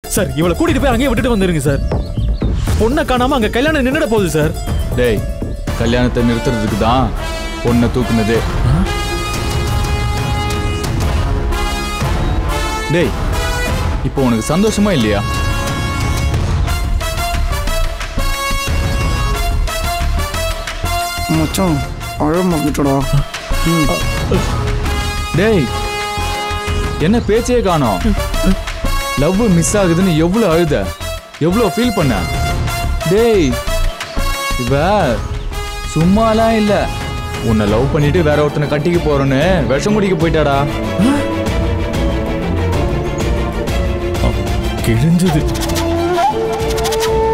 sir இவளை கூட்டிட்டு போய் அங்கேயே விட்டுட்டு வந்துருங்க சார் பொண்ணை காணாம அங்க கல்யாணம் நின்னுட போகுது சார் டேய் கல்யாணத்தை நிறுத்துறதுக்கு தான் பொண்ணை தூக்குனது டேய் இப்போ உனக்கு சந்தோஷமா இல்லையா மச்சான் அழ மறந்துட்டடா டேய் என்ன பேச்சே காணோம் லவ் மிஸ் ஆகுதுன்னு எவ்வளவு அழுத எவ்வளவு ஃபீல் பண்ண டேய் இவ சும்மாலாம் இல்ல உன்னை லவ் பண்ணிட்டு வேற ஒருத்தனை கட்டிக்க போறேன்னு விஷம் குடிக்க போயிட்டாடா கிழிஞ்சது